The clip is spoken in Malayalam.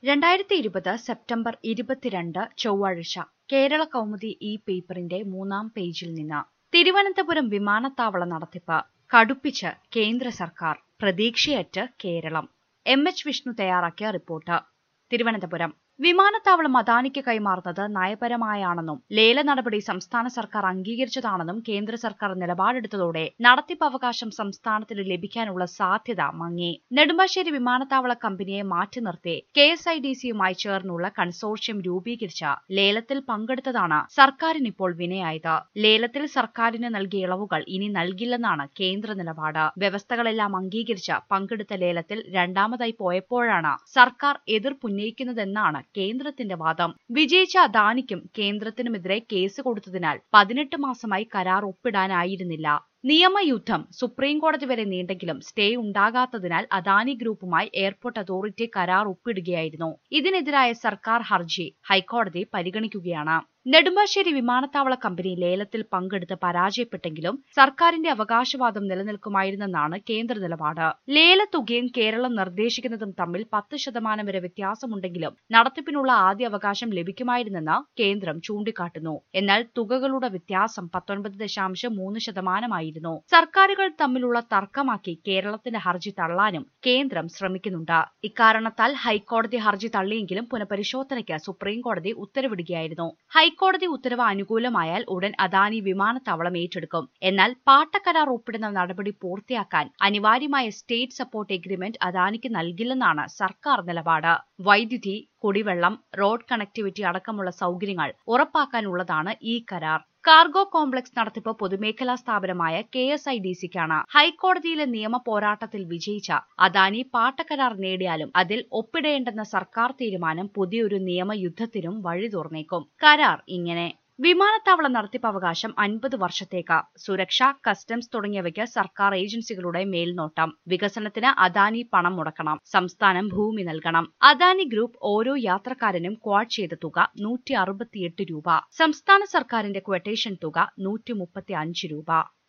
രണ്ടായിരത്തി ഇരുപത് സെപ്റ്റംബർ ഇരുപത്തിരണ്ട് ചൊവ്വാഴ്ച കേരള കൗമുദി ഈ പേപ്പറിന്റെ മൂന്നാം പേജിൽ നിന്ന് തിരുവനന്തപുരം വിമാനത്താവള നടത്തിപ്പ് കടുപ്പിച്ച് കേന്ദ്ര സർക്കാർ പ്രതീക്ഷയറ്റ് കേരളം എം എച്ച് വിഷ്ണു തയ്യാറാക്കിയ റിപ്പോർട്ട് തിരുവനന്തപുരം വിമാനത്താവളം അദാനിക്ക് കൈമാറുന്നത് നയപരമായാണെന്നും ലേല നടപടി സംസ്ഥാന സർക്കാർ അംഗീകരിച്ചതാണെന്നും കേന്ദ്ര സർക്കാർ നിലപാടെടുത്തതോടെ നടത്തിപ്പ് അവകാശം സംസ്ഥാനത്തിന് ലഭിക്കാനുള്ള സാധ്യത മങ്ങി നെടുമ്പാശ്ശേരി വിമാനത്താവള കമ്പനിയെ മാറ്റി നിർത്തി കെ എസ് ഐ ഡി സിയുമായി ചേർന്നുള്ള കൺസോർഷ്യം രൂപീകരിച്ച ലേലത്തിൽ പങ്കെടുത്തതാണ് സർക്കാരിനിപ്പോൾ വിനയായത് ലേലത്തിൽ സർക്കാരിന് നൽകിയ ഇളവുകൾ ഇനി നൽകില്ലെന്നാണ് കേന്ദ്ര നിലപാട് വ്യവസ്ഥകളെല്ലാം അംഗീകരിച്ച് പങ്കെടുത്ത ലേലത്തിൽ രണ്ടാമതായി പോയപ്പോഴാണ് സർക്കാർ എതിർപ്പുന്നയിക്കുന്നതെന്നാണ് കേന്ദ്രത്തിന്റെ വാദം വിജയിച്ച അദാനിക്കും കേന്ദ്രത്തിനുമെതിരെ കേസ് കൊടുത്തതിനാൽ പതിനെട്ട് മാസമായി കരാർ ഒപ്പിടാനായിരുന്നില്ല നിയമയുദ്ധം സുപ്രീംകോടതി വരെ നീണ്ടെങ്കിലും സ്റ്റേ ഉണ്ടാകാത്തതിനാൽ അദാനി ഗ്രൂപ്പുമായി എയർപോർട്ട് അതോറിറ്റി കരാർ ഒപ്പിടുകയായിരുന്നു ഇതിനെതിരായ സർക്കാർ ഹർജി ഹൈക്കോടതി പരിഗണിക്കുകയാണ് നെടുമ്പാശ്ശേരി വിമാനത്താവള കമ്പനി ലേലത്തിൽ പങ്കെടുത്ത് പരാജയപ്പെട്ടെങ്കിലും സർക്കാരിന്റെ അവകാശവാദം നിലനിൽക്കുമായിരുന്നെന്നാണ് കേന്ദ്ര നിലപാട് ലേലത്തുകയും കേരളം നിർദ്ദേശിക്കുന്നതും തമ്മിൽ പത്ത് ശതമാനം വരെ വ്യത്യാസമുണ്ടെങ്കിലും നടത്തിപ്പിനുള്ള ആദ്യ അവകാശം ലഭിക്കുമായിരുന്നെന്ന് കേന്ദ്രം ചൂണ്ടിക്കാട്ടുന്നു എന്നാൽ തുകകളുടെ വ്യത്യാസം പത്തൊൻപത് ദശാംശം മൂന്ന് ശതമാനമായിരുന്നു സർക്കാരുകൾ തമ്മിലുള്ള തർക്കമാക്കി കേരളത്തിന്റെ ഹർജി തള്ളാനും കേന്ദ്രം ശ്രമിക്കുന്നുണ്ട് ഇക്കാരണത്താൽ ഹൈക്കോടതി ഹർജി തള്ളിയെങ്കിലും പുനഃപരിശോധനയ്ക്ക് സുപ്രീംകോടതി ഉത്തരവിടുകയായിരുന്നു ഹൈക്കോടതി ഉത്തരവ് അനുകൂലമായാൽ ഉടൻ അദാനി വിമാനത്താവളം ഏറ്റെടുക്കും എന്നാൽ പാട്ടക്കരാർ ഒപ്പിടുന്ന നടപടി പൂർത്തിയാക്കാൻ അനിവാര്യമായ സ്റ്റേറ്റ് സപ്പോർട്ട് എഗ്രിമെന്റ് അദാനിക്ക് നൽകില്ലെന്നാണ് സർക്കാർ നിലപാട് വൈദ്യുതി കുടിവെള്ളം റോഡ് കണക്ടിവിറ്റി അടക്കമുള്ള സൗകര്യങ്ങൾ ഉറപ്പാക്കാനുള്ളതാണ് ഈ കരാർ കാർഗോ കോംപ്ലക്സ് നടത്തിപ്പ് പൊതുമേഖലാ സ്ഥാപനമായ കെ എസ് ഐ ഡി സിക്കാണ് ഹൈക്കോടതിയിലെ നിയമ പോരാട്ടത്തിൽ വിജയിച്ച അദാനി പാട്ടക്കരാർ നേടിയാലും അതിൽ ഒപ്പിടേണ്ടെന്ന സർക്കാർ തീരുമാനം പുതിയൊരു നിയമയുദ്ധത്തിനും വഴി തുറന്നേക്കും കരാർ ഇങ്ങനെ വിമാനത്താവള നടത്തിപ്പ് അവകാശം അൻപത് വർഷത്തേക്ക് സുരക്ഷ കസ്റ്റംസ് തുടങ്ങിയവയ്ക്ക് സർക്കാർ ഏജൻസികളുടെ മേൽനോട്ടം വികസനത്തിന് അദാനി പണം മുടക്കണം സംസ്ഥാനം ഭൂമി നൽകണം അദാനി ഗ്രൂപ്പ് ഓരോ യാത്രക്കാരനും ക്വാഡ് ചെയ്ത തുക നൂറ്റി അറുപത്തിയെട്ട് രൂപ സംസ്ഥാന സർക്കാരിന്റെ ക്വട്ടേഷൻ തുക നൂറ്റി മുപ്പത്തി അഞ്ച് രൂപ